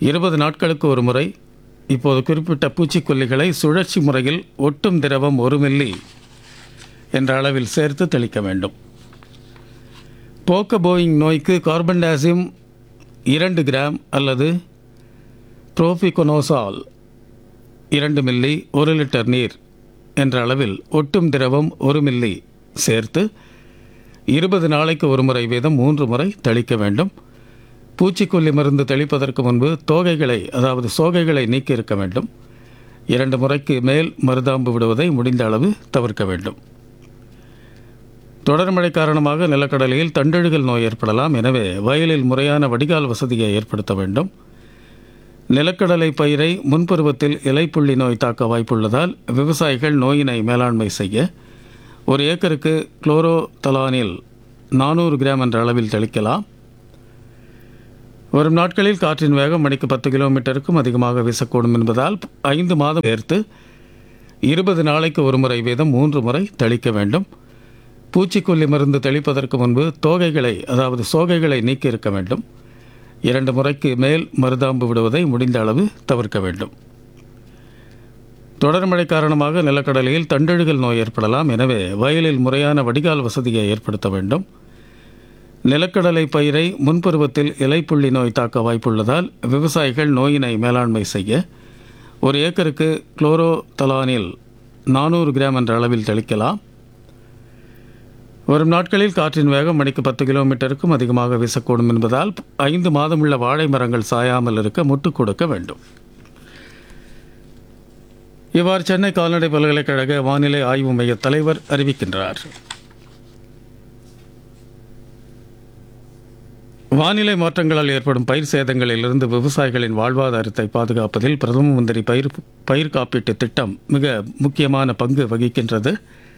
இருபது நாட்களுக்கு ஒரு முறை இப்போது குறிப்பிட்ட பூச்சிக்கொல்லிகளை சுழற்சி முறையில் ஒட்டும் திரவம் ஒரு மில்லி என்ற அளவில் சேர்த்து தெளிக்க வேண்டும் போக்க போயிங் நோய்க்கு கார்பன் டேசியம் இரண்டு கிராம் அல்லது ப்ரோபிகொனோசால் இரண்டு மில்லி ஒரு லிட்டர் நீர் என்ற அளவில் ஒட்டும் திரவம் ஒரு மில்லி சேர்த்து இருபது நாளைக்கு ஒரு முறை வீதம் மூன்று முறை தெளிக்க வேண்டும் பூச்சிக்கொல்லி மருந்து தெளிப்பதற்கு முன்பு தோகைகளை அதாவது சோகைகளை நீக்கி இருக்க வேண்டும் இரண்டு முறைக்கு மேல் மருதாம்பு விடுவதை முடிந்த அளவு தவிர்க்க வேண்டும் தொடர் மழை காரணமாக நிலக்கடலையில் தண்டெழுகல் நோய் ஏற்படலாம் எனவே வயலில் முறையான வடிகால் வசதியை ஏற்படுத்த வேண்டும் நிலக்கடலை பயிரை முன்பருவத்தில் இலைப்புள்ளி நோய் தாக்க வாய்ப்புள்ளதால் விவசாயிகள் நோயினை மேலாண்மை செய்ய ஒரு ஏக்கருக்கு குளோரோதலானில் நானூறு கிராம் என்ற அளவில் தெளிக்கலாம் வரும் நாட்களில் காற்றின் வேகம் மணிக்கு பத்து கிலோமீட்டருக்கும் அதிகமாக வீசக்கூடும் என்பதால் ஐந்து மாதம் சேர்த்து இருபது நாளைக்கு ஒரு முறை வீதம் மூன்று முறை தெளிக்க வேண்டும் பூச்சிக்கொல்லி மருந்து தெளிப்பதற்கு முன்பு தோகைகளை அதாவது சோகைகளை நீக்கி இருக்க வேண்டும் இரண்டு முறைக்கு மேல் மருதாம்பு விடுவதை முடிந்த அளவு தவிர்க்க வேண்டும் தொடர் மழை காரணமாக நிலக்கடலையில் தண்டெழுகல் நோய் ஏற்படலாம் எனவே வயலில் முறையான வடிகால் வசதியை ஏற்படுத்த வேண்டும் நிலக்கடலை பயிரை முன்பருவத்தில் இலைப்புள்ளி நோய் தாக்க வாய்ப்புள்ளதால் விவசாயிகள் நோயினை மேலாண்மை செய்ய ஒரு ஏக்கருக்கு குளோரோதலானில் நானூறு கிராம் என்ற அளவில் தெளிக்கலாம் வரும் நாட்களில் காற்றின் வேகம் மணிக்கு பத்து கிலோமீட்டருக்கும் அதிகமாக வீசக்கூடும் என்பதால் ஐந்து மாதமுள்ள வாழை மரங்கள் சாயாமல் இருக்க முட்டு கொடுக்க வேண்டும் இவ்வாறு சென்னை கால்நடை பல்கலைக்கழக வானிலை ஆய்வு மைய தலைவர் அறிவிக்கின்றார் வானிலை மாற்றங்களால் ஏற்படும் பயிர் சேதங்களிலிருந்து விவசாயிகளின் வாழ்வாதாரத்தை பாதுகாப்பதில் பிரதம மந்திரி பயிர் பயிர் காப்பீட்டு திட்டம் மிக முக்கியமான பங்கு வகிக்கின்றது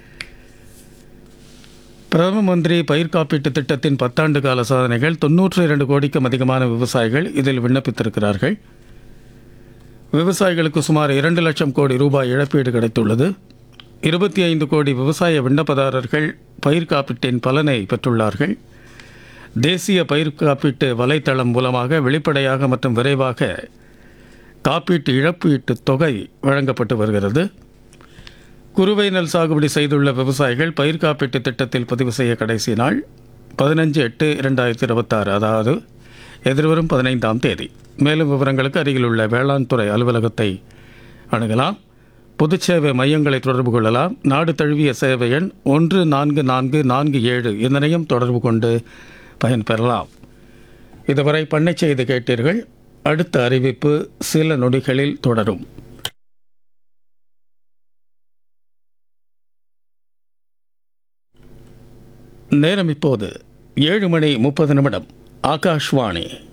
பிரதம மந்திரி பயிர் காப்பீட்டு திட்டத்தின் பத்தாண்டு கால சாதனைகள் தொன்னூற்றி இரண்டு கோடிக்கும் அதிகமான விவசாயிகள் இதில் விண்ணப்பித்திருக்கிறார்கள் விவசாயிகளுக்கு சுமார் இரண்டு லட்சம் கோடி ரூபாய் இழப்பீடு கிடைத்துள்ளது இருபத்தி ஐந்து கோடி விவசாய விண்ணப்பதாரர்கள் பயிர் காப்பீட்டின் பலனை பெற்றுள்ளார்கள் தேசிய பயிர் காப்பீட்டு வலைத்தளம் மூலமாக வெளிப்படையாக மற்றும் விரைவாக காப்பீட்டு இழப்பீட்டு தொகை வழங்கப்பட்டு வருகிறது குறுவை நெல் சாகுபடி செய்துள்ள விவசாயிகள் பயிர் காப்பீட்டு திட்டத்தில் பதிவு செய்ய கடைசி நாள் பதினஞ்சு எட்டு இரண்டாயிரத்தி இருபத்தாறு அதாவது எதிர்வரும் பதினைந்தாம் தேதி மேலும் விவரங்களுக்கு அருகிலுள்ள வேளாண் துறை அலுவலகத்தை அணுகலாம் பொதுச் சேவை மையங்களை தொடர்பு கொள்ளலாம் நாடு தழுவிய சேவை எண் ஒன்று நான்கு நான்கு நான்கு ஏழு இதனையும் தொடர்பு கொண்டு பயன்பெறலாம் இதுவரை பண்ணை செய்து கேட்டீர்கள் அடுத்த அறிவிப்பு சில நொடிகளில் தொடரும் நேரம் இப்போது ஏழு மணி முப்பது நிமிடம் ஆகாஷ்வாணி